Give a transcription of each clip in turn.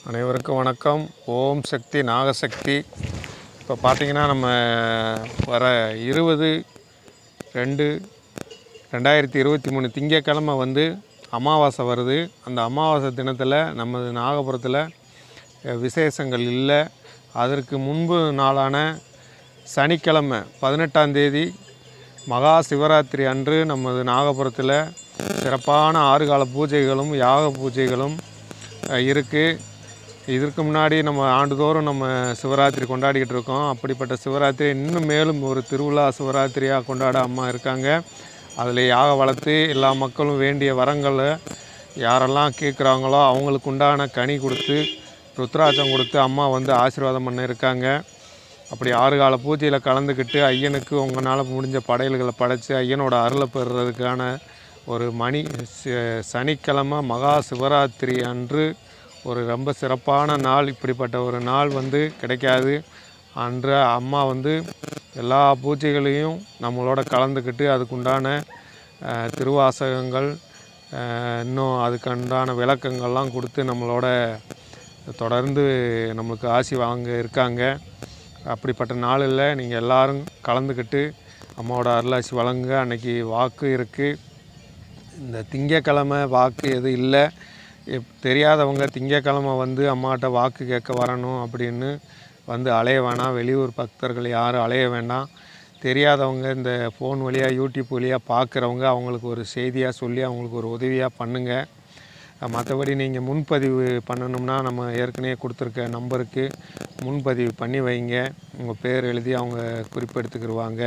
அனைவருக்கும் வணக்கம் ஓம் சக்தி நாகசக்தி இப்போ பார்த்தீங்கன்னா நம்ம வர இருபது ரெண்டு ரெண்டாயிரத்தி இருபத்தி மூணு திங்கக்கிழமை வந்து அமாவாசை வருது அந்த அமாவாசை தினத்தில் நமது நாகபுரத்தில் அஹ், விசேஷங்கள் இல்லை அதற்கு முன்பு நாளான சனிக்கிழமை பதினெட்டாம் தேதி மகா சிவராத்திரி அன்று நமது நாகபுரத்தில் சிறப்பான ஆறுகால பூஜைகளும் யாக பூஜைகளும் இருக்குது இதற்கு முன்னாடி நம்ம ஆண்டுதோறும் நம்ம சிவராத்திரி கொண்டாடிக்கிட்டு இருக்கோம் அப்படிப்பட்ட சிவராத்திரி இன்னும் மேலும் ஒரு திருவிழா சிவராத்திரியாக கொண்டாட அம்மா இருக்காங்க அதில் யாக வளர்த்து எல்லா மக்களும் வேண்டிய வரங்களை யாரெல்லாம் கேட்குறாங்களோ அவங்களுக்கு உண்டான கனி கொடுத்து ருத்ராட்சம் கொடுத்து அம்மா வந்து ஆசீர்வாதம் பண்ண இருக்காங்க அப்படி ஆறு கால பூஜையில் கலந்துக்கிட்டு ஐயனுக்கு உங்களால் முடிஞ்ச படையல்களை படைத்து ஐயனோட அருளை பெறுறதுக்கான ஒரு மணி ச- சனிக்கிழமை மகா சிவராத்திரி அன்று ஒரு ரொம்ப சிறப்பான நாள் இப்படிப்பட்ட ஒரு நாள் வந்து கிடைக்காது அன்று அம்மா வந்து எல்லா பூஜைகளையும் நம்மளோட கலந்துக்கிட்டு அதுக்குண்டான அஹ், திருவாசகங்கள் அஹ், இன்னும் அதுக்குண்டான விளக்கங்கள்லாம் கொடுத்து நம்மளோட தொடர்ந்து நம்மளுக்கு ஆசி வாங்க இருக்காங்க அப்படிப்பட்ட நாளில் நீங்கள் எல்லாரும் கலந்துக்கிட்டு அம்மாவோட அருளாசி வழங்குங்க அன்னைக்கு வாக்கு இருக்குது இந்த திங்கக்கிழமை வாக்கு எதுவும் இல்லை எப் தெரியாதவங்க திங்கக்கிழமை வந்து அம்மாட்ட வாக்கு கேட்க வரணும் அப்படின்னு வந்து அலைய வேணாம் வெளியூர் பக்தர்கள் யாரும் அலைய வேண்டாம் தெரியாதவங்க இந்த ஃபோன் வழியாக யூடியூப் வழியாக பார்க்குறவங்க அவங்களுக்கு ஒரு செய்தியாக சொல்லி அவங்களுக்கு ஒரு உதவியாக பண்ணுங்கள் மற்றபடி நீங்கள் முன்பதிவு பண்ணணும்னா நம்ம ஏற்கனவே கொடுத்துருக்க நம்பருக்கு முன்பதிவு பண்ணி வைங்க உங்கள் பேர் எழுதி அவங்க குறிப்பெடுத்துக்கிடுவாங்க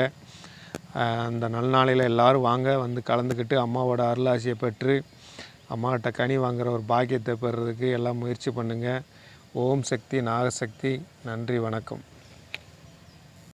அஹ் அந்த நல்நாளையில் எல்லாரும் வாங்க வந்து கலந்துக்கிட்டு அம்மாவோட அருளாசியை பெற்று அம்மாகிட்ட கனி வாங்குற ஒரு பாக்கியத்தை பெறுறதுக்கு எல்லாம் முயற்சி பண்ணுங்கள் ஓம் சக்தி நாகசக்தி நன்றி வணக்கம்